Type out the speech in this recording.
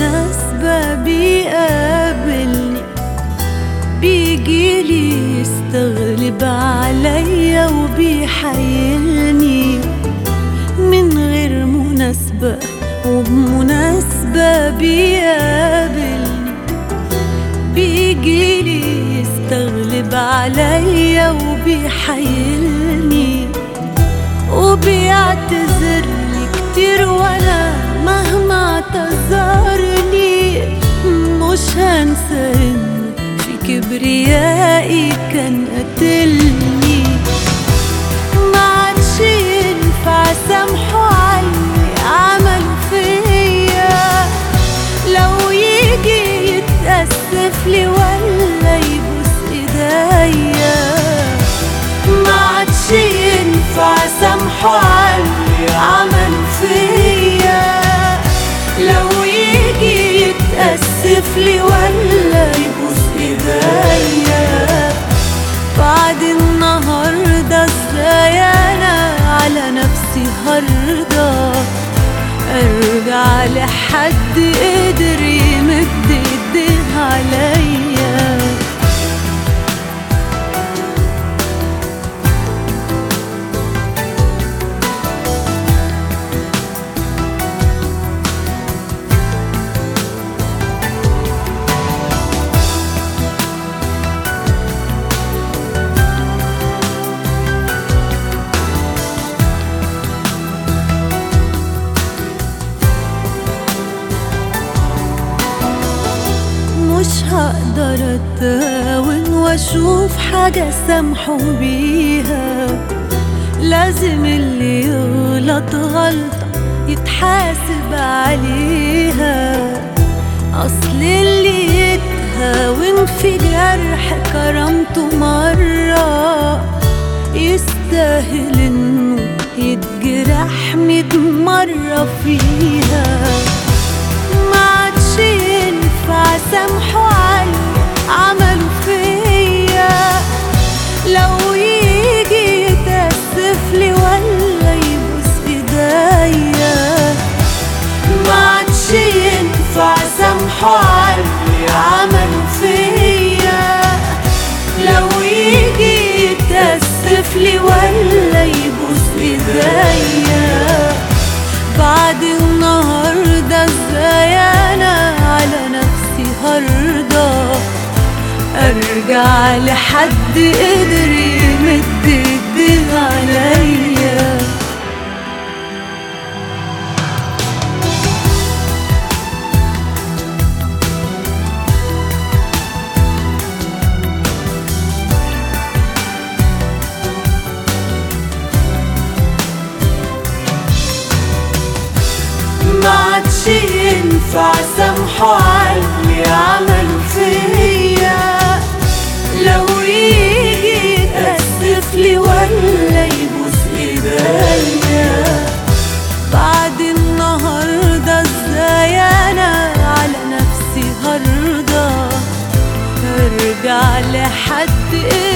مناسبة بيقابلني بيجيلي يستغلب عليا وبيحايلني من غير مناسبة وبمناسبة بيقابلني بيجيلي يستغلب عليا وبيحايلني وبيعتذر لي كتير وانا مهما اعتذرلي مش هنسى انه في كبريائي كان قتلني ما عادش ينفع سامحه علي عمله فيا لو يجي يتأسف لي ولا يبوس ايديا ما عادش ينفع سامحه علي عمله فيا لو يجي يتأسف لي ولا يبوس ايديا بعد النهاردة ازاي انا على نفسي هرضى ارجع لحد قدر يمد ايديه عليا مش هقدر اتهاون واشوف حاجة سامحه بيها لازم اللي يغلط غلطة يتحاسب عليها اصل اللي يتهاون في جرح كرامته مرة يستاهل انه يتجرح ميت مرة فيها ما عادش ينفع سامحه علي عمله فيا لو يجي يتأسف لي ولا يبوس ايديا ما عادش ينفع سامحه علي عمله فيا لو يجي يتأسف لي ولا يبوس ايديا بعد النهاردة ازاي انا على نفسي هرضى ارجع لحد قدر يمد ايديه عليا ما عادش ينفع سامحه علي عمله فيا لو يجي يتأسف لي ولا يبوس ايديا بعد النهاردة ازاي انا على نفسي هرضى ارجع لحد